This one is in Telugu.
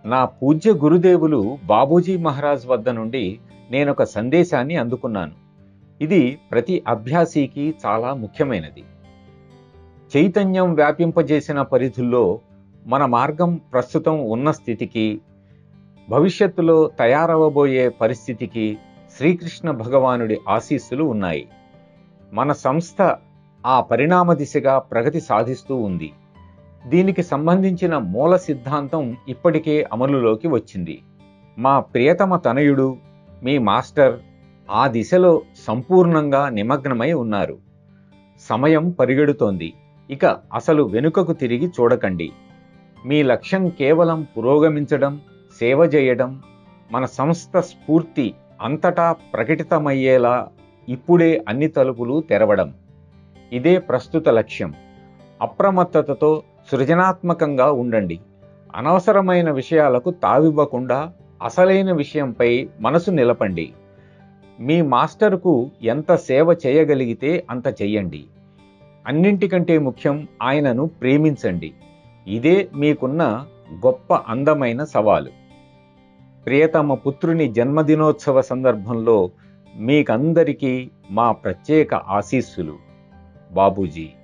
నా పూజ్య గురుదేవులు బాబూజీ మహారాజ్ వద్ద నుండి నేనొక సందేశాన్ని అందుకున్నాను ఇది ప్రతి అభ్యాసీకి చాలా ముఖ్యమైనది చైతన్యం వ్యాపింపజేసిన పరిధుల్లో మన మార్గం ప్రస్తుతం ఉన్న స్థితికి భవిష్యత్తులో తయారవబోయే పరిస్థితికి శ్రీకృష్ణ భగవానుడి ఆశీస్సులు ఉన్నాయి మన సంస్థ ఆ పరిణామ దిశగా ప్రగతి సాధిస్తూ ఉంది దీనికి సంబంధించిన మూల సిద్ధాంతం ఇప్పటికే అమలులోకి వచ్చింది మా ప్రియతమ తనయుడు మీ మాస్టర్ ఆ దిశలో సంపూర్ణంగా నిమగ్నమై ఉన్నారు సమయం పరిగెడుతోంది ఇక అసలు వెనుకకు తిరిగి చూడకండి మీ లక్ష్యం కేవలం పురోగమించడం సేవ చేయడం మన సంస్థ స్ఫూర్తి అంతటా ప్రకటితమయ్యేలా ఇప్పుడే అన్ని తలుపులు తెరవడం ఇదే ప్రస్తుత లక్ష్యం అప్రమత్తతతో సృజనాత్మకంగా ఉండండి అనవసరమైన విషయాలకు తావివ్వకుండా అసలైన విషయంపై మనసు నిలపండి మీ మాస్టర్కు ఎంత సేవ చేయగలిగితే అంత చెయ్యండి అన్నింటికంటే ముఖ్యం ఆయనను ప్రేమించండి ఇదే మీకున్న గొప్ప అందమైన సవాలు ప్రియతమ పుత్రుని జన్మదినోత్సవ సందర్భంలో మీకందరికీ మా ప్రత్యేక ఆశీస్సులు బాబూజీ